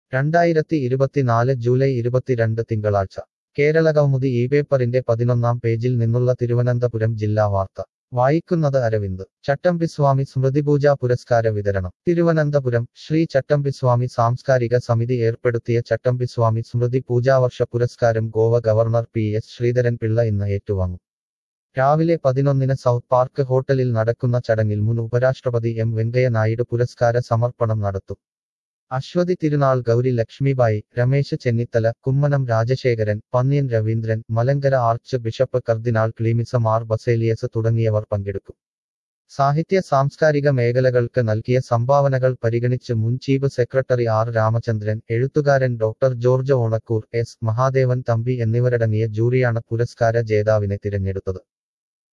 രണ്ടായിരത്തി ഇരുപത്തിനാല് ജൂലൈ ഇരുപത്തിരണ്ട് തിങ്കളാഴ്ച കേരള കൗമുദി ഈ പേപ്പറിന്റെ പതിനൊന്നാം പേജിൽ നിന്നുള്ള തിരുവനന്തപുരം ജില്ലാ വാർത്ത വായിക്കുന്നത് അരവിന്ദ് ചട്ടമ്പിസ്വാമി സ്മൃതിപൂജ പുരസ്കാര വിതരണം തിരുവനന്തപുരം ശ്രീ ചട്ടമ്പിസ്വാമി സാംസ്കാരിക സമിതി ഏർപ്പെടുത്തിയ ചട്ടമ്പിസ്വാമി സ്മൃതി പൂജാവർഷ പുരസ്കാരം Goa governor P S Sreedharan Pillai ഇന്ന് ഏറ്റുവാങ്ങും രാവിലെ പതിനൊന്നിന് സൗത്ത് പാർക്ക് ഹോട്ടലിൽ നടക്കുന്ന ചടങ്ങിൽ മുൻ ഉപരാഷ്ട്രപതി എം വെങ്കയ്യ നായിഡു പുരസ്കാര സമർപ്പണം നടത്തും Aswathi Thirunal Gowri Lakshmibayi Ramesh Chennithala Kummanam Rajasekharan Pannyan Raveendran Malankara archbishop cardinal Cleemis Mar Baselios തുടങ്ങിയവർ പങ്കെടുക്കും സാഹിത്യ സാംസ്കാരിക മേഖലകൾക്ക് നൽകിയ സംഭാവനകൾ പരിഗണിച്ച് മുൻ ചീഫ് സെക്രട്ടറി ആർ രാമചന്ദ്രൻ എഴുത്തുകാരൻ ഡോക്ടർ ജോർജ് ഓണക്കൂർ എസ് മഹാദേവൻ തമ്പി എന്നിവരടങ്ങിയ ജൂറിയാണ് പുരസ്കാര ജേതാവിനെ തിരഞ്ഞെടുത്തത്